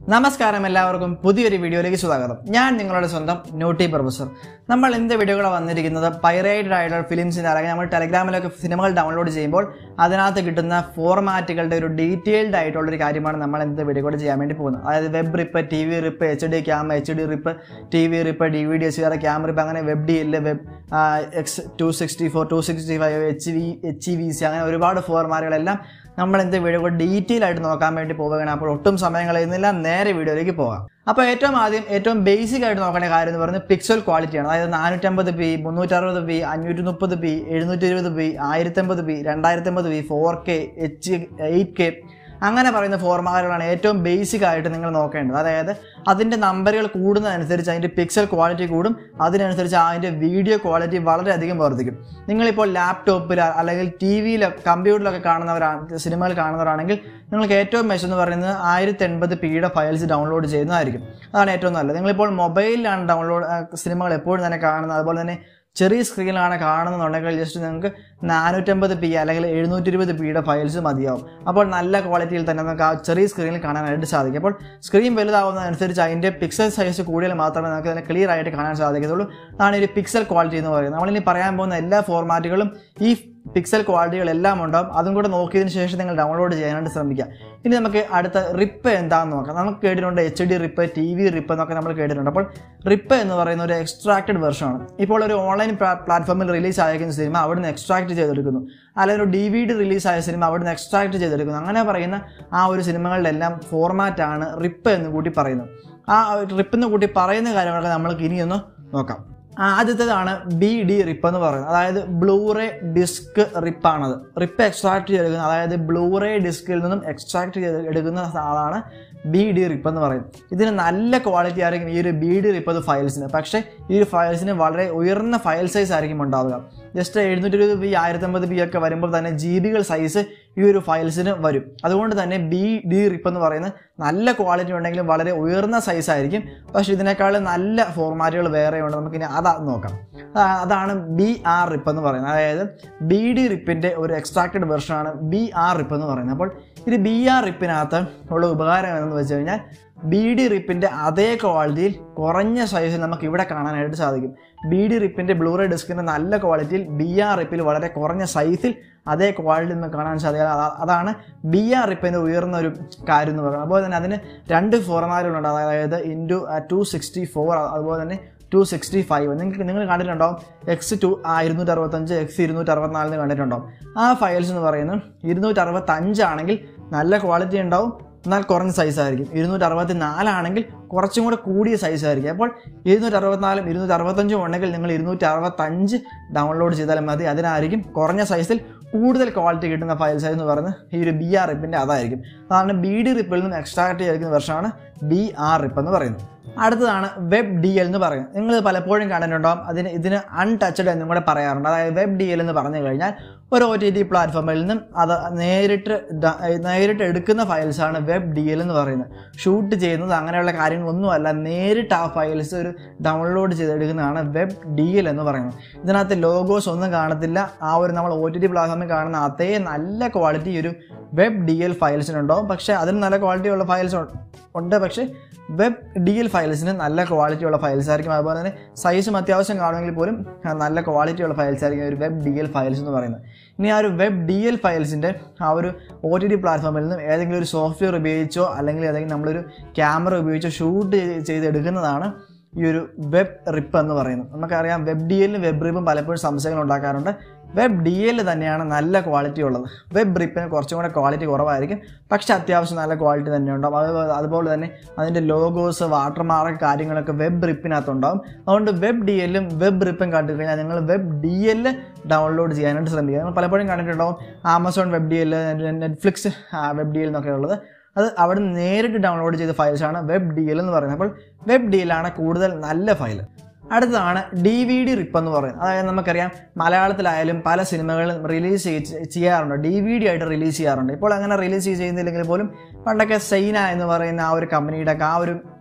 നമസ്കാരം എല്ലാവർക്കും പുതിയൊരു വീഡിയോയിലേക്ക് സ്വാഗതം ഞാൻ നിങ്ങളുടെ സ്വന്തം നോട്ടി പ്രൊഫസർ നമ്മൾ എന്ത് വീഡിയോകളാണ് വന്നിരിക്കുന്നത് പൈറേറ്റഡ് ആയിട്ടുള്ള ഫിലിംസിൻ്റെ അല്ലെങ്കിൽ നമ്മൾ ടെലഗ്രാമിലൊക്കെ സിനിമകൾ ഡൗൺലോഡ് ചെയ്യുമ്പോൾ അതിനകത്ത് കിട്ടുന്ന ഫോർമാറ്റുകളുടെ ഒരു ഡീറ്റെയിൽഡ് ആയിട്ടുള്ള ഒരു കാര്യമാണ് നമ്മൾ എന്ത് വീഡിയോ ചെയ്യാൻ വേണ്ടി പോകുന്നത് അതായത് web rip T V rip H D cam H D rip T V rip D V D S R cam rip അങ്ങനെ web D L web X two sixty four two sixty five H V H E V C അങ്ങനെ ഒരുപാട് ഫോർമാറ്റുകളെല്ലാം നമ്മൾ എന്ത് video detail ആയിട്ട് നോക്കാൻ വേണ്ടി പോവുകയാണ് അപ്പോൾ ഒട്ടും സമയം കളയുന്നില്ല നേരെ വീഡിയോയിലേക്ക് പോകാം അപ്പോൾ ഏറ്റവും ആദ്യം ഏറ്റവും ബേസിക് ആയിട്ട് നോക്കേണ്ട കാര്യം എന്ന് പറയുന്നത് പിക്സൽ ക്വാളിറ്റിയാണ് അതായത് നാനൂറ്റമ്പത് പി മുന്നൂറ്ററുപത് പി അഞ്ഞൂറ്റി മുപ്പത് പി എഴുന്നൂറ്റി ഇരുപത് പി ആയിരത്തമ്പത് പി രണ്ടായിരത്തമ്പത് P four K H eight K അങ്ങനെ പറയുന്ന ഫോർമാറ്റുകളാണ് ഏറ്റവും ബേസിക് ആയിട്ട് നിങ്ങൾ നോക്കേണ്ടത് അതായത് അതിൻ്റെ നമ്പറുകൾ കൂടുന്നതനുസരിച്ച് അതിൻ്റെ പിക്സൽ ക്വാളിറ്റി കൂടും അതിനനുസരിച്ച് അതിൻ്റെ വീഡിയോ ക്വാളിറ്റി വളരെയധികം വർദ്ധിക്കും നിങ്ങളിപ്പോൾ ലാപ്ടോപ്പിൽ അല്ലെങ്കിൽ ടി വിയിലോ കമ്പ്യൂട്ടറിലൊക്കെ കാണുന്നവരാണ് സിനിമകൾ കാണുന്നവരാണെങ്കിൽ നിങ്ങൾക്ക് ഏറ്റവും മെച്ചം എന്ന് പറയുന്നത് ആയിരത്തി എൺപത് പിയുടെ ഫയൽസ് ഡൗൺലോഡ് ചെയ്യുന്നതായിരിക്കും അതാണ് ഏറ്റവും നല്ലത് നിങ്ങളിപ്പോൾ മൊബൈലിലാണ് ഡൗൺലോഡ് സിനിമകൾ എപ്പോഴും തന്നെ കാണുന്നത് അതുപോലെ തന്നെ ചെറിയ സ്ക്രീനിലാണ് കാണുന്നുണ്ടെങ്കിൽ ജസ്റ്റ് നിങ്ങൾക്ക് നാനൂറ്റമ്പത് പി അല്ലെങ്കിൽ എഴുന്നൂറ്റി ഇരുപത് പിയുടെ ഫയൽസ് മതിയാവും അപ്പോൾ നല്ല ക്വാളിറ്റിയിൽ തന്നെ നമുക്ക് ആ ചെറിയ സ്ക്രീനിൽ കാണാനായിട്ട് സാധിക്കും അപ്പോൾ സ്ക്രീൻ വലുതാവുന്നതനുസരിച്ച് അതിൻ്റെ പിക്സൽ സൈസ് കൂടിയാൽ മാത്രമേ നമുക്ക് അതിനെ ക്ലിയർ ആയിട്ട് കാണാൻ സാധിക്കത്തുള്ളൂ അതാണ് ഒരു പിക്സൽ ക്വാളിറ്റി എന്ന് പറയുന്നത് നമ്മളിനി പറയാൻ പോകുന്ന എല്ലാ ഫോർമാറ്റുകളും ഈ പിക്സൽ ക്വാളിറ്റികളെല്ലാം ഉണ്ടാവും അതും കൂടെ നോക്കിയതിന് ശേഷം നിങ്ങൾ ഡൗൺലോഡ് ചെയ്യാനായിട്ട് ശ്രമിക്കുക ഇനി നമുക്ക് അടുത്ത റിപ്പ് എന്താണെന്ന് നോക്കാം നമുക്ക് കേട്ടിട്ടുണ്ട് H D rip T V rip എന്നൊക്കെ നമ്മൾ കേട്ടിട്ടുണ്ട് അപ്പോൾ റിപ്പ് എന്ന് പറയുന്ന ഒരു എക്സ്ട്രാക്റ്റഡ് വെർഷനാണ് ഇപ്പോൾ ഒരു ഓൺലൈൻ പ്ലാറ്റ്ഫോമിൽ റിലീസ് ആയിരിക്കുന്ന സിനിമ അവിടുന്ന് എക്സ്ട്രാക്ട് ചെയ്തെടുക്കുന്നു അല്ലെങ്കിൽ ഒരു ഡി വി ഡി റിലീസ് ആയ സിനിമ അവിടുന്ന് എക്സ്ട്രാക്ട് ചെയ്തെടുക്കുന്നു അങ്ങനെ പറയുന്ന ആ ഒരു സിനിമകളുടെ എല്ലാം ഫോർമാറ്റാണ് റിപ്പ് എന്ന് കൂട്ടി പറയുന്നത് ആ റിപ്പ് എന്ന് കൂട്ടി പറയുന്ന കാര്യങ്ങളൊക്കെ നമ്മൾക്ക് ഇനിയൊന്ന് നോക്കാം ആദ്യത്തേതാണ് ബി ഡി റിപ്പ് എന്ന് പറയുന്നത് അതായത് ബ്ലൂറേ ഡിസ്ക് റിപ്പാണത് റിപ്പ് എക്സ്ട്രാക്ട് ചെയ്തെടുക്കുന്നത് അതായത് ബ്ലൂറേ ഡിസ്കിൽ നിന്നും എക്സ്ട്രാക്ട് ചെയ്ത് എടുക്കുന്ന ആളാണ് ബി ഡി റിപ്പ് എന്ന് പറയും ഇതിന് നല്ല ക്വാളിറ്റി ആയിരിക്കും ഈ ഒരു ബി ഡി റിപ്പ് ഫയൽസിന് പക്ഷേ ഈ ഒരു ഫയൽസിന് വളരെ ഉയർന്ന ഫയൽ സൈസ് ആയിരിക്കും ഉണ്ടാവുക ജസ്റ്റ് എഴുന്നൂറ്റി ഇരുപത് ബി ആയിരത്തമ്പത് ബി ഒക്കെ വരുമ്പോൾ തന്നെ ജി ബികൾ സൈസ് ഈ ഒരു ഫയൽസിന് വരും അതുകൊണ്ട് തന്നെ ബി ഡി റിപ്പ് എന്ന് പറയുന്നത് നല്ല ക്വാളിറ്റി ഉണ്ടെങ്കിലും വളരെ ഉയർന്ന സൈസ് ആയിരിക്കും പക്ഷേ ഇതിനേക്കാൾ നല്ല ഫോർമാറ്റുകൾ വേറെ ഉണ്ട് നമുക്കിനി അതാ നോക്കാം അതാണ് ബി ആർ റിപ്പ് എന്ന് പറയുന്നത് അതായത് ബി ഡി റിപ്പിൻ്റെ ഒരു എക്സ്ട്രാക്റ്റഡ് വെർഷനാണ് ബി ആർ റിപ്പ് എന്ന് പറയുന്നത് അപ്പോൾ ഇത് ബി ആർ റിപ്പിനകത്ത് ഉള്ള ഉപകാരം എന്ന് വെച്ച് കഴിഞ്ഞാൽ ബി ഡി റിപ്പിൻ്റെ അതേ ക്വാളിറ്റിയിൽ കുറഞ്ഞ സൈസിൽ നമുക്ക് ഇവിടെ കാണാനായിട്ട് സാധിക്കും ബി ഡി റിപ്പിൻ്റെ ബ്ലൂറേ ഡിസ്കിൻ്റെ നല്ല ക്വാളിറ്റിയിൽ ബി ആർ റിപ്പിൽ വളരെ കുറഞ്ഞ സൈസിൽ അതേ ക്വാളിറ്റി നമുക്ക് കാണാൻ സാധിക്കുക അതാണ് ബി ആർ റിപ്പിൻ്റെ ഉയർന്ന ഒരു കാര്യം എന്ന് പറയുന്നത് അതുപോലെ തന്നെ അതിന് രണ്ട് ഫോർമാറ്റുകളുണ്ട് അതായത് ഇൻറ്റു ടു സിക്സ്റ്റി ഫോർ അതുപോലെ തന്നെ ടു സിക്സ്റ്റി ഫൈവ് നിങ്ങൾക്ക് നിങ്ങൾ കണ്ടിട്ടുണ്ടാവും എക്സ് ടു ആ ഇരുന്നൂറ്റി അറുപത്തഞ്ച് എക്സ് ഇരുന്നൂറ്റി അറുപത്തിനാലിന് കണ്ടിട്ടുണ്ടാവും ആ ഫയൽസ് എന്ന് പറയുന്നത് ഇരുന്നൂറ്റി അറുപത്തഞ്ചാണെങ്കിൽ നല്ല ക്വാളിറ്റി ഉണ്ടാവും എന്നാൽ കുറഞ്ഞ സൈസ് ആയിരിക്കും ഇരുന്നൂറ്റി അറുപത്തി നാലാണെങ്കിൽ കുറച്ചും കൂടെ കൂടിയ സൈസ് ആയിരിക്കും അപ്പോൾ ഇരുന്നൂറ്റി അറുപത്തിനാലും ഇരുന്നൂറ്റി അറുപത്തഞ്ചും ഉണ്ടെങ്കിൽ നിങ്ങൾ ഇരുന്നൂറ്റി അറുപത്തഞ്ച് ഡൗൺലോഡ് ചെയ്താലും മതി അതിനായിരിക്കും കുറഞ്ഞ സൈസിൽ കൂടുതൽ ക്വാളിറ്റി കിട്ടുന്ന ഫയൽ സൈസ് എന്ന് പറയുന്നത് ഈ ഒരു ബി ആർ റിപ്പിൻ്റെ അതായിരിക്കും അതാണ് ബി ഡി റിപ്പിൽ നിന്ന് എക്സ്ട്രാക്ട് ചെയ്തിരിക്കുന്ന വെർഷനാണ് ബി ആർ റിപ്പ് എന്ന് പറയുന്നത് അടുത്തതാണ് വെബ് ഡി എൽ എന്ന് പറയുന്നത് നിങ്ങൾ പലപ്പോഴും കണ്ടിട്ടുണ്ടാവും അതിന് ഇതിന് അൺടച്ചഡ് എന്നും കൂടെ പറയാറുണ്ട് അതായത് വെബ് ഡി എൽ എന്ന് പറഞ്ഞു കഴിഞ്ഞാൽ ഒരു ഒ ടി ടി പ്ലാറ്റ്ഫോമിൽ നിന്നും അത് നേരിട്ട് നേരിട്ട് എടുക്കുന്ന ഫയൽസാണ് വെബ് ഡി എൽ എന്ന് പറയുന്നത് ഷൂട്ട് ചെയ്യുന്നത് അങ്ങനെയുള്ള കാര്യങ്ങളൊന്നുമല്ല നേരിട്ട് ആ ഫയൽസ് ഒരു ഡൗൺലോഡ് ചെയ്തെടുക്കുന്നതാണ് വെബ് ഡി എൽ എന്ന് പറയുന്നത് ഇതിനകത്ത് ലോഗോസ് ഒന്നും കാണത്തില്ല ആ ഒരു നമ്മൾ ഒ ടി ടി പ്ലാറ്റ്ഫോമിൽ കാണുന്ന അതേ നല്ല ക്വാളിറ്റി ഒരു വെബ് ഡി എൽ ഫയൽസിനുണ്ടാവും പക്ഷേ അതിന് നല്ല ക്വാളിറ്റി ഉള്ള ഫയൽസ് ഉണ്ട് പക്ഷേ വെബ് ഡി എൽ ഫയൽസിന് നല്ല ക്വാളിറ്റി ഉള്ള ഫയൽസ് ആയിരിക്കും അതുപോലെ തന്നെ സൈസും അത്യാവശ്യം കാണുമെങ്കിൽ പോലും നല്ല ക്വാളിറ്റി ഉള്ള ഫയൽസ് ആയിരിക്കും ഒരു വെബ് ഡി എൽ ഫയൽസ് എന്ന് പറയുന്നത് ഇനി ആ ഒരു വെബ് ഡി എൽ ഫയൽസിൻ്റെ ആ ഒരു ഒ ടി ടി പ്ലാറ്റ്ഫോമിൽ നിന്നും ഏതെങ്കിലും ഒരു സോഫ്റ്റ്വെയർ ഉപയോഗിച്ചോ അല്ലെങ്കിൽ ഏതെങ്കിലും നമ്മളൊരു ക്യാമറ ഉപയോഗിച്ചോ ഷൂട്ട് ചെയ്തെടുക്കുന്നതാണ് ഈ ഒരു വെബ് റിപ്പ് എന്ന് പറയുന്നത് നമുക്കറിയാം വെബ് ഡി എല്ലിന് വെബ് റിപ്പും പലപ്പോഴും സംശയങ്ങൾ ഉണ്ടാക്കാറുണ്ട് വെബ് ഡി എൽ തന്നെയാണ് നല്ല ക്വാളിറ്റി ഉള്ളത് വെബ് റിപ്പിന് കുറച്ചും കൂടെ ക്വാളിറ്റി കുറവായിരിക്കും പക്ഷേ അത്യാവശ്യം നല്ല ക്വാളിറ്റി തന്നെ ഉണ്ടാവും അതുപോലെ അതുപോലെ തന്നെ അതിൻ്റെ ലോഗോസ് വാട്ടർമാർക്ക് കാര്യങ്ങളൊക്കെ വെബ് റിപ്പിനകത്തുണ്ടാവും അതുകൊണ്ട് വെബ് ഡി എല്ലും വെബ് റിപ്പും കണ്ടു കഴിഞ്ഞാൽ നിങ്ങൾ വെബ് ഡി എൽ ഡൗൺലോഡ് ചെയ്യാനായിട്ട് ശ്രമിക്കുക നിങ്ങൾ പലപ്പോഴും കണ്ടിട്ടുണ്ടാവും Amazon web D L Netflix web D L എന്നൊക്കെ ഉള്ളത് അത് അവിടെ നേരിട്ട് ഡൗൺലോഡ് ചെയ്ത ഫയൽസാണ് വെബ് ഡി എൽ എന്ന് പറയുന്നത് അപ്പോൾ വെബ് ഡി എല്ലാണ് കൂടുതൽ നല്ല ഫയൽ അടുത്തതാണ് ഡി വി ഡി റിപ്പ് എന്ന് പറയുന്നത് അതായത് നമുക്കറിയാം മലയാളത്തിലായാലും പല സിനിമകളും റിലീസ് ചെയ്യാറുണ്ട് ഡി വി ഡി ആയിട്ട് റിലീസ് ചെയ്യാറുണ്ട് ഇപ്പോൾ അങ്ങനെ റിലീസ് ചെയ്യുന്നില്ലെങ്കിൽ പോലും പണ്ടൊക്കെ സൈന എന്ന് പറയുന്ന ആ ഒരു കമ്പനിയുടെ ആ ഒരു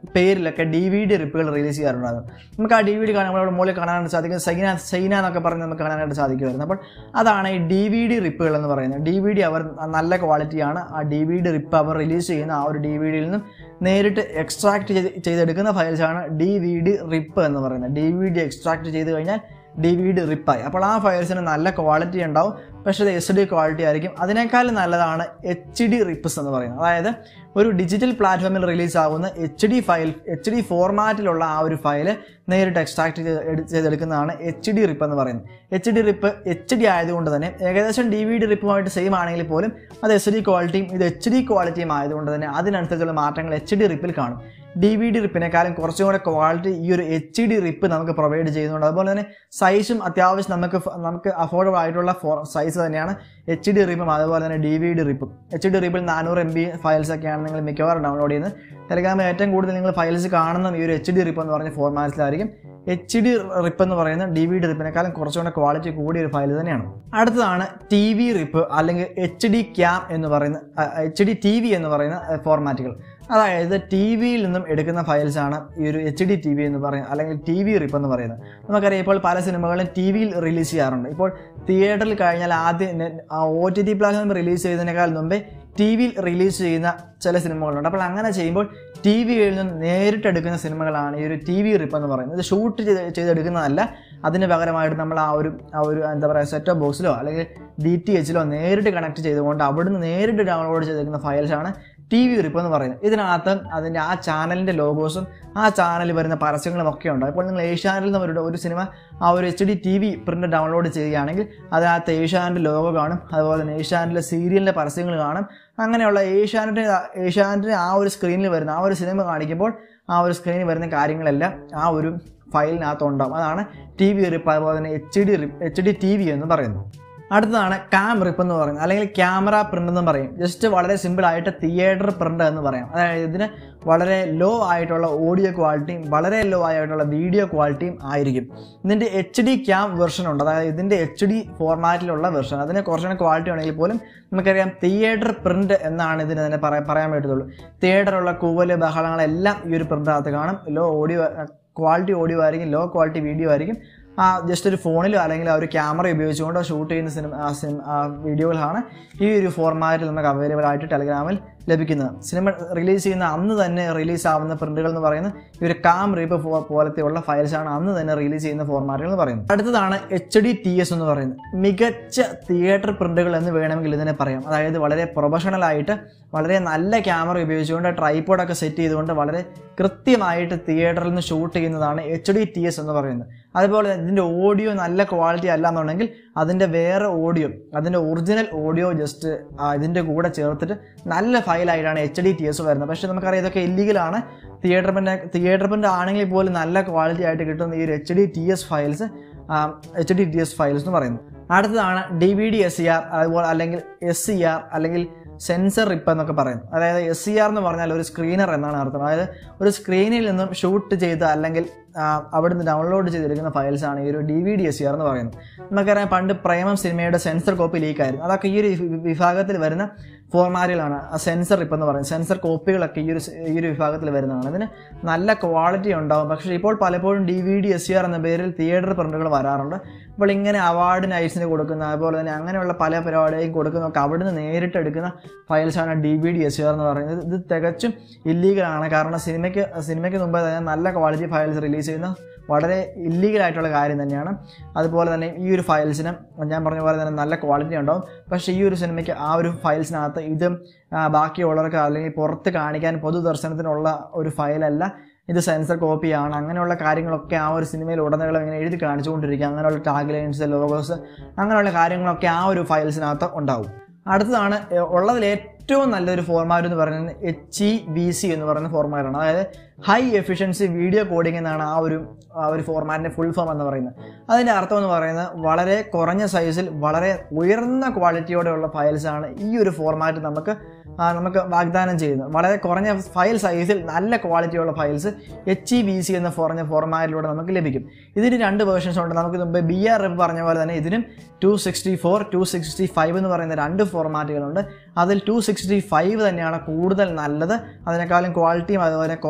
പേരിലൊക്കെ ഡി വി ഡി റിപ്പുകൾ റിലീസ് ചെയ്യാറുണ്ടായിരുന്നു നമുക്ക് ആ ഡി വി ഡി കാണുമ്പോൾ അവിടെ മുകളിൽ കാണാനായിട്ട് സാധിക്കും സൈന സൈന എന്നൊക്കെ പറഞ്ഞ് നമുക്ക് കാണാനായിട്ട് സാധിക്കുമായിരുന്നു അപ്പോൾ അതാണ് ഈ ഡി വി ഡി റിപ്പുകൾ എന്ന് പറയുന്നത് ഡി വി ഡി അവർ നല്ല ക്വാളിറ്റിയാണ് ആ ഡി വി ഡി റിപ്പ് അവർ റിലീസ് ചെയ്യുന്ന ആ ഒരു ഡി വി ഡിയിൽ നിന്നും നേരിട്ട് എക്സ്ട്രാക്ട് ചെയ്ത് ചെയ്തെടുക്കുന്ന ഫയൽസാണ് ഡി വി ഡി റിപ്പ് എന്ന് പറയുന്നത് ഡി വി ഡി എക്സ്ട്രാക്ട് ചെയ്ത് കഴിഞ്ഞാൽ ഡി വി ഡി റിപ്പായി അപ്പോൾ ആ ഫയൽസിന് നല്ല ക്വാളിറ്റി ഉണ്ടാവും പക്ഷേ അത് എസ് ഡി ക്വാളിറ്റി ആയിരിക്കും അതിനേക്കാളും നല്ലതാണ് എച്ച് ഡി റിപ്സ് എന്ന് പറയുന്നത് അതായത് ഒരു ഡിജിറ്റൽ പ്ലാറ്റ്ഫോമിൽ റിലീസ് ആകുന്ന H D file H D ഫോർമാറ്റിലുള്ള ആ ഒരു ഫയൽ നേരിട്ട് എക്സ്ട്രാക്ട് ചെയ്ത് എടു- ചെയ്തെടുക്കുന്നതാണ് എച്ച് ഡി റിപ്പ് എന്ന് പറയുന്നത് H D rip H D ആയതുകൊണ്ട് തന്നെ ഏകദേശം ഡി വി ഡി റിപ്പുമായിട്ട് സെയിം ആണെങ്കിൽ പോലും അത് എസ് ഡി ക്വാളിറ്റിയും ഇത് എച്ച് ഡി ക്വാളിറ്റിയും ആയതുകൊണ്ട് തന്നെ അതിനനുസരിച്ചുള്ള മാറ്റങ്ങൾ എച്ച് ഡി റിപ്പിൽ കാണും ഡി വി ഡി റിപ്പിനെക്കാളും കുറച്ചും കൂടെ ക്വാളിറ്റി ഈ ഒരു എച്ച് ഡി റിപ്പ് നമുക്ക് പ്രൊവൈഡ് ചെയ്യുന്നുണ്ട് അതുപോലെ തന്നെ സൈസും അത്യാവശ്യം നമുക്ക് ഫ- നമുക്ക് അഫോർഡബിൾ ആയിട്ടുള്ള ഫോർ സൈസ് തന്നെയാണ് എച്ച് ഡി റിപ്പും അതുപോലെ തന്നെ ഡി വി ഡി റിപ്പും എച്ച് ഡി റിപ്പിൽ നാനൂറ് എം ബി ഫയൽസ് ഒക്കെയാണ് നിങ്ങൾ മിക്കവാറും ഡൗൺലോഡ് ചെയ്യുന്നത് ടെലഗ്രാമിൽ ഏറ്റവും കൂടുതൽ നിങ്ങൾ ഫയൽസ് കാണുന്ന ഈ ഒരു എച്ച് ഡി റിപ്പ് എന്ന് പറഞ്ഞ ഫോർമാറ്റിലായിരിക്കും എച്ച് ഡി റിപ്പ് എന്ന് പറയുന്ന ഡി വി ഡി റിപ്പിനെക്കാളും കുറച്ചുകൂടെ ക്വാളിറ്റി കൂടിയ ഒരു ഫയൽ തന്നെയാണ് അടുത്തതാണ് ടി വി റിപ്പ് അല്ലെങ്കിൽ എച്ച് ഡി ക്യാം എന്ന് പറയുന്ന എച്ച് ഡി ടി വി എന്ന് പറയുന്ന ഫോർമാറ്റുകൾ അതായത് ടി വിയിൽ നിന്നും എടുക്കുന്ന ഫയൽസ് ആണ് ഈ ഒരു എച്ച് ഡി ടി വി എന്ന് പറയുന്നത് അല്ലെങ്കിൽ ടി വി റിപ്പ് എന്ന് പറയുന്നത് നമുക്കറിയാം ഇപ്പോൾ പല സിനിമകളും ടി വിയിൽ റിലീസ് ചെയ്യാറുണ്ട് ഇപ്പോൾ തിയേറ്ററിൽ കഴിഞ്ഞാൽ ആദ്യം O T T platform release ചെയ്തതിനേക്കാൾ മുമ്പേ ടി വിയിൽ റിലീസ് ചെയ്യുന്ന ചില സിനിമകളുണ്ട് അപ്പോൾ അങ്ങനെ ചെയ്യുമ്പോൾ ടി വിയിൽ നിന്ന് നേരിട്ടെടുക്കുന്ന സിനിമകളാണ് ഈ ഒരു ടി വി റിപ്പ് എന്ന് പറയുന്നത് ഇത് ഷൂട്ട് ചെയ്ത് ചെയ്തെടുക്കുന്നതല്ല അതിന് പകരമായിട്ട് നമ്മൾ ആ ഒരു ആ ഒരു എന്താ പറയുക സെറ്റ് ബോക്സിലോ അല്ലെങ്കിൽ ഡി ടി എച്ചിലോ നേരിട്ട് കണക്ട് ചെയ്തുകൊണ്ട് അവിടുന്ന് നേരിട്ട് ഡൗൺലോഡ് ചെയ്തെടുക്കുന്ന ഫയൽസാണ് ടി വി റിപ്പ് എന്ന് പറയുന്നത് ഇതിനകത്ത് അതിൻ്റെ ആ ചാനലിൻ്റെ ലോഗോസും ആ ചാനലിൽ വരുന്ന പരസ്യങ്ങളും ഒക്കെ ഉണ്ട് അപ്പോൾ നിങ്ങൾ ഏഷ്യാനിൽ നിന്ന് ഒരു ഒരു സിനിമ ആ ഒരു H D T V print download ചെയ്യുകയാണെങ്കിൽ അതിനകത്ത് ഏഷ്യാനിൻ്റെ ലോഗോ കാണും അതുപോലെ തന്നെ ഏഷ്യാനിലെ സീരിയലിൻ്റെ പരസ്യങ്ങൾ കാണും അങ്ങനെയുള്ള ഏഷ്യാനെറ്റ് ഏഷ്യാനെറ്റിന് ആ ഒരു സ്ക്രീനിൽ വരുന്ന ആ ഒരു സിനിമ കാണിക്കുമ്പോൾ ആ ഒരു സ്ക്രീനിൽ വരുന്ന കാര്യങ്ങളെല്ലാം ആ ഒരു ഫയലിനകത്ത് ഉണ്ടാവും അതാണ് ടി വി റിപ്പ് അതുപോലെ തന്നെ H D rip H D T V എന്ന് പറയുന്നത് അടുത്തതാണ് ക്യാം റിപ്പ് എന്ന് പറയുന്നത് അല്ലെങ്കിൽ ക്യാമറ പ്രിന്റ് എന്ന് പറയും ജസ്റ്റ് വളരെ സിമ്പിൾ ആയിട്ട് തിയേറ്റർ പ്രിന്റ് എന്ന് പറയാം അതായത് ഇതിന് വളരെ ലോ ആയിട്ടുള്ള ഓഡിയോ ക്വാളിറ്റിയും വളരെ ലോ ആയിട്ടുള്ള വീഡിയോ ക്വാളിറ്റിയും ആയിരിക്കും ഇതിൻ്റെ എച്ച് ഡി ക്യാം വെർഷൻ ഉണ്ട് അതായത് ഇതിൻ്റെ എച്ച് ഡി ഫോർമാറ്റിലുള്ള വെർഷൻ അതിന് കുറച്ചുകൂടെ ക്വാളിറ്റി ആണെങ്കിൽ പോലും നമുക്കറിയാം തിയേറ്റർ പ്രിന്റ് എന്നാണ് ഇതിന് തന്നെ പറയാൻ പറയാൻ പറ്റത്തുള്ളൂ തിയേറ്ററുള്ള കൂവല് ബഹളങ്ങളെല്ലാം ഈ ഒരു പ്രിൻ്റകത്ത് കാണും ലോ ഓഡിയോ ക്വാളിറ്റി ഓഡിയോ ആയിരിക്കും ലോ ക്വാളിറ്റി വീഡിയോ ആയിരിക്കും ആ ജസ്റ്റ് ഒരു ഫോണിലോ അല്ലെങ്കിൽ ആ ഒരു ക്യാമറ ഉപയോഗിച്ചുകൊണ്ട് ഷൂട്ട് ചെയ്യുന്ന സിനിമ ആ സിനിമ ആ വീഡിയോകളാണ് ഈ ഒരു ഫോർമാറ്റിൽ നമുക്ക് അവൈലബിൾ ആയിട്ട് ടെലഗ്രാമിൽ ലഭിക്കുന്നത് സിനിമ റിലീസ് ചെയ്യുന്ന അന്ന് തന്നെ റിലീസ് ആവുന്ന പ്രിന്റുകൾ എന്ന് പറയുന്നത് ഈ ഒരു കാം റീപ്പ് പോലത്തെയുള്ള ഫയൽസാണ് അന്ന് തന്നെ റിലീസ് ചെയ്യുന്ന ഫോർമാറ്റുകൾ എന്ന് പറയുന്നത് അടുത്തതാണ് എച്ച് ഡി ടി എസ് എന്ന് പറയുന്നത് മികച്ച തിയേറ്റർ പ്രിന്റുകൾ എന്ന് വേണമെങ്കിൽ ഇതിനെ പറയാം അതായത് വളരെ പ്രൊഫഷണൽ ആയിട്ട് വളരെ നല്ല ക്യാമറ ഉപയോഗിച്ചുകൊണ്ട് ട്രൈപോഡൊക്കെ സെറ്റ് ചെയ്തുകൊണ്ട് വളരെ കൃത്യമായിട്ട് തിയേറ്ററിൽ നിന്ന് ഷൂട്ട് ചെയ്യുന്നതാണ് എച്ച് ഡി ടി എസ് എന്ന് പറയുന്നത് അതുപോലെ ഇതിൻ്റെ ഓഡിയോ നല്ല ക്വാളിറ്റി അല്ല എന്നുണ്ടെങ്കിൽ അതിൻ്റെ വേറെ ഓഡിയോ അതിൻ്റെ ഒറിജിനൽ ഓഡിയോ ജസ്റ്റ് ഇതിൻ്റെ കൂടെ ചേർത്തിട്ട് നല്ല ഫയലായിട്ടാണ് എച്ച് ഡി ടി എസ് വരുന്നത് പക്ഷേ നമുക്കറിയാം ഇതൊക്കെ ഇല്ലീഗലാണ് തിയേറ്റർ പ്രിൻ്റ് തിയേറ്റർ പ്രിൻ്റ് ആണെങ്കിൽ പോലും നല്ല ക്വാളിറ്റി ആയിട്ട് കിട്ടുന്ന ഈ ഒരു H D T S files H D T S files എന്ന് പറയുന്നത് അടുത്തതാണ് D V D S C R അതുപോലെ അല്ലെങ്കിൽ എസ് സി ആർ അല്ലെങ്കിൽ സെൻസർ റിപ്പ് എന്നൊക്കെ പറയുന്നു അതായത് എസ് സി ആർ എന്ന് പറഞ്ഞാൽ ഒരു സ്ക്രീനർ എന്നാണ് അർത്ഥം അതായത് ഒരു സ്ക്രീനിൽ നിന്നും ഷൂട്ട് ചെയ്ത് അല്ലെങ്കിൽ ആ, അവിടുന്ന് ഡൗൺലോഡ് ചെയ്തെടുക്കുന്ന ഫയൽസ് ആണ് ഈ ഒരു D V D S C R എന്ന് പറയുന്നത് നമുക്കറിയാം പണ്ട് പ്രേമം സിനിമയുടെ സെൻസർ കോപ്പി ലീക്ക് ആയിരുന്നു അതൊക്കെ ഈ ഒരു വി- വിഭാഗത്തിൽ വരുന്ന ഫോർമാറ്റുകളാണ് ആ സെൻസർ റിപ്പ് എന്ന് പറയുന്നത് സെൻസർ കോപ്പികളൊക്കെ ഈ ഒരു സ്- ഈ ഒരു വിഭാഗത്തിൽ വരുന്നതാണ് ഇതിന് നല്ല ക്വാളിറ്റി ഉണ്ടാവും പക്ഷേ ഇപ്പോൾ പലപ്പോഴും D V D S C R എന്ന പേരിൽ തിയേറ്റർ പ്രിന്റുകൾ വരാറുണ്ട് അപ്പോൾ ഇങ്ങനെ അവാർഡ് നൈറ്റ്സിന് കൊടുക്കുന്ന അതുപോലെ തന്നെ അങ്ങനെയുള്ള പല പരിപാടിയും കൊടുക്കുന്നതൊക്കെ അവിടുന്ന് നേരിട്ട് എടുക്കുന്ന ഫയൽസാണ് D V D S C R എന്ന് പറയുന്നത് ഇത് തികച്ചും ഇല്ലീഗലാണ് കാരണം സിനിമയ്ക്ക് സിനിമയ്ക്ക് മുമ്പേ തന്നെ നല്ല ക്വാളിറ്റി ഫയൽസ് റിലീസ് ചെയ്യുന്ന വളരെ ഇല്ലീഗൽ ആയിട്ടുള്ള കാര്യം തന്നെയാണ് അതുപോലെ തന്നെ ഈ ഒരു ഫയൽസിന് ഞാൻ പറഞ്ഞ പോലെ തന്നെ നല്ല ക്വാളിറ്റി ഉണ്ടാവും പക്ഷേ ഈ ഒരു സിനിമയ്ക്ക് ആ ഒരു ഫയൽസിനകത്ത് ഇത് ആ, ബാക്കിയുള്ളവർക്ക് അല്ലെങ്കിൽ പുറത്ത് കാണിക്കാൻ പൊതുദർശനത്തിനുള്ള ഒരു ഫയലല്ല ഇത് സെൻസർ കോപ്പിയാണ് അങ്ങനെയുള്ള കാര്യങ്ങളൊക്കെ ആ ഒരു സിനിമയിൽ ഉടനീളം ഇങ്ങനെ എഴുതി കാണിച്ചുകൊണ്ടിരിക്കുക അങ്ങനെയുള്ള ടാഗ് ലൈൻസ് ലോഗോസ് അങ്ങനെയുള്ള കാര്യങ്ങളൊക്കെ ആ ഒരു ഫയൽസിനകത്ത് ഉണ്ടാവും അടുത്തതാണ് എ- ഉള്ളതിൽ ഏറ്റവും നല്ലൊരു ഫോർമാറ്റ് എന്ന് പറയുന്നത് എച്ച് ഇ ബി സി എന്ന് പറയുന്ന ഫോർമാറ്റാണ് അതായത് ഹൈ എഫിഷ്യൻസി വീഡിയോ കോഡിംഗ് എന്നാണ് ആ ഒരു ആ ഒരു ഫോർമാറ്റിൻ്റെ ഫുൾ ഫോം എന്ന് പറയുന്നത് അതിൻ്റെ അർത്ഥം എന്ന് പറയുന്നത് വളരെ കുറഞ്ഞ സൈസിൽ വളരെ ഉയർന്ന ക്വാളിറ്റിയോടെയുള്ള ഫയൽസാണ് ഈ ഒരു ഫോർമാറ്റ് നമുക്ക് ആ, നമുക്ക് വാഗ്ദാനം ചെയ്യുന്നത് വളരെ കുറഞ്ഞ ഫയൽ സൈസിൽ നല്ല ക്വാളിറ്റിയുള്ള files H E V C എന്ന പറഞ്ഞ ഫോർമാറ്റിലൂടെ നമുക്ക് ലഭിക്കും ഇതിന് രണ്ട് വേർഷൻസ് ഉണ്ട് നമുക്ക് മുമ്പ് ബി ആർ എഫ് പറഞ്ഞ പോലെ തന്നെ ഇതിനും two sixty four two sixty five എന്ന് പറയുന്ന രണ്ട് ഫോർമാറ്റുകളുണ്ട് അതിൽ ടു സിക്സ്റ്റി ഫൈവ് തന്നെയാണ് കൂടുതൽ നല്ലത് അതിനേക്കാളും ക്വാളിറ്റിയും അതുപോലെ കുറഞ്ഞ സൈസ്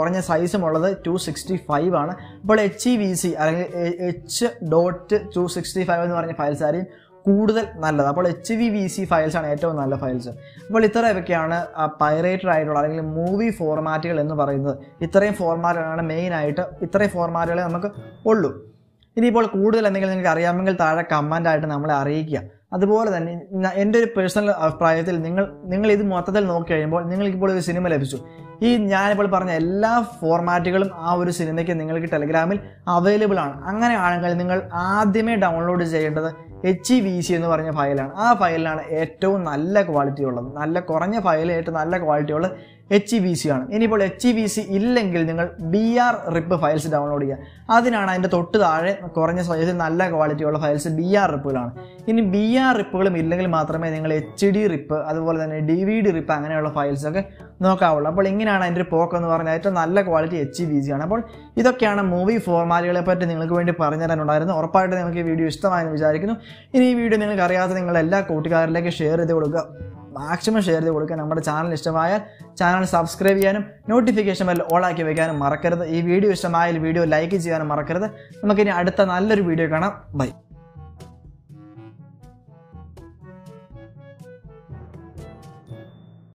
സൈസും ഉള്ളത് ടു സിക്സ്റ്റി ഫൈവ് ആണ് അപ്പോൾ എച്ച് ഇ വി സി അല്ലെങ്കിൽ H dot two sixty five എന്ന് പറഞ്ഞ ഫയൽസ് ആയിരിക്കും കൂടുതൽ നല്ലത് അപ്പോൾ H V V C files ആണ് ഏറ്റവും നല്ല ഫയൽസ് അപ്പോൾ ഇത്രയൊക്കെയാണ് പൈറേറ്റഡ് ആയിട്ടുള്ള അല്ലെങ്കിൽ മൂവി ഫോർമാറ്റുകൾ എന്ന് പറയുന്നത് ഇത്രയും ഫോർമാറ്റുകളാണ് മെയിനായിട്ട് ഇത്രയും ഫോർമാറ്റുകളെ നമുക്ക് ഉള്ളൂ ഇനിയിപ്പോൾ കൂടുതൽ എന്തെങ്കിലും നിങ്ങൾക്ക് അറിയാമെങ്കിൽ താഴെ കമൻ്റ് ആയിട്ട് നമ്മളെ അറിയിക്കുക അതുപോലെ തന്നെ ന- എൻ്റെ ഒരു പേഴ്സണൽ അഭിപ്രായത്തിൽ നിങ്ങൾ നിങ്ങൾ ഇത് മൊത്തത്തിൽ നോക്കി കഴിയുമ്പോൾ നിങ്ങൾക്ക് ഇപ്പോൾ ഒരു സിനിമ ലഭിച്ചു ഈ ഞാനിപ്പോൾ പറഞ്ഞ എല്ലാ ഫോർമാറ്റുകളും ആ ഒരു സിനിമയ്ക്ക് നിങ്ങൾക്ക് ടെലഗ്രാമിൽ അവൈലബിൾ ആണ് അങ്ങനെയാണെങ്കിൽ നിങ്ങൾ ആദ്യമേ ഡൗൺലോഡ് ചെയ്യേണ്ടത് എച്ച് ഇ വി സി എന്ന് പറഞ്ഞ ഫയലാണ് ആ ഫയലിലാണ് ഏറ്റവും നല്ല ക്വാളിറ്റി ഉള്ളത് നല്ല കുറഞ്ഞ ഫയൽ ഏറ്റവും നല്ല ക്വാളിറ്റി ഉള്ളത് എച്ച് ഇ വി സി ആണ് ഇനിയിപ്പോൾ എച്ച് ഇ വി സി ഇല്ലെങ്കിൽ നിങ്ങൾ B R rip files download ചെയ്യുക അതിനാണ് അതിൻ്റെ തൊട്ട് താഴെ കുറഞ്ഞ സൈസിൽ നല്ല ക്വാളിറ്റി ഉള്ള ഫയൽസ് ബി ആർ റിപ്പുകളാണ് ഇനി ബി ആർ റിപ്പുകളും ഇല്ലെങ്കിൽ മാത്രമേ നിങ്ങൾ എച്ച് ഡി റിപ്പ് അതുപോലെ തന്നെ ഡി വി ഡി റിപ്പ് അങ്ങനെയുള്ള ഫയൽസ് ഒക്കെ നോക്കാവുള്ളൂ അപ്പോൾ ഇങ്ങനെയാണ് അതിൻ്റെ ഒരു പോക്ക് എന്ന് പറഞ്ഞാൽ ഏറ്റവും നല്ല quality H E V C ആണ് അപ്പോൾ ഇതൊക്കെയാണ് മൂവി ഫോർമാറ്റുകളെ പറ്റി നിങ്ങൾക്ക് വേണ്ടി പറഞ്ഞു തരാനുണ്ടായിരുന്നു ഉറപ്പായിട്ട് നിങ്ങൾക്ക് ഈ വീഡിയോ ഇഷ്ടമായെന്ന് വിചാരിക്കുന്നു ഇനി ഈ വീഡിയോ നിങ്ങൾക്ക് അറിയാത്ത നിങ്ങളുടെ എല്ലാ കൂട്ടുകാരിലേക്ക് ഷെയർ ചെയ്ത് കൊടുക്കുക മാക്സിമം ഷെയർ ചെയ്ത് കൊടുക്കുക നമ്മുടെ ചാനൽ ഇഷ്ടമായാൽ ചാനൽ സബ്സ്ക്രൈബ് ചെയ്യാനും നോട്ടിഫിക്കേഷൻ ബെൽ ഓൾ ആക്കി വെക്കാനും മറക്കരുത് ഈ വീഡിയോ ഇഷ്ടമായാൽ വീഡിയോ ലൈക്ക് ചെയ്യാനും മറക്കരുത് നമുക്കിനി അടുത്ത നല്ലൊരു വീഡിയോ കാണാം ബൈ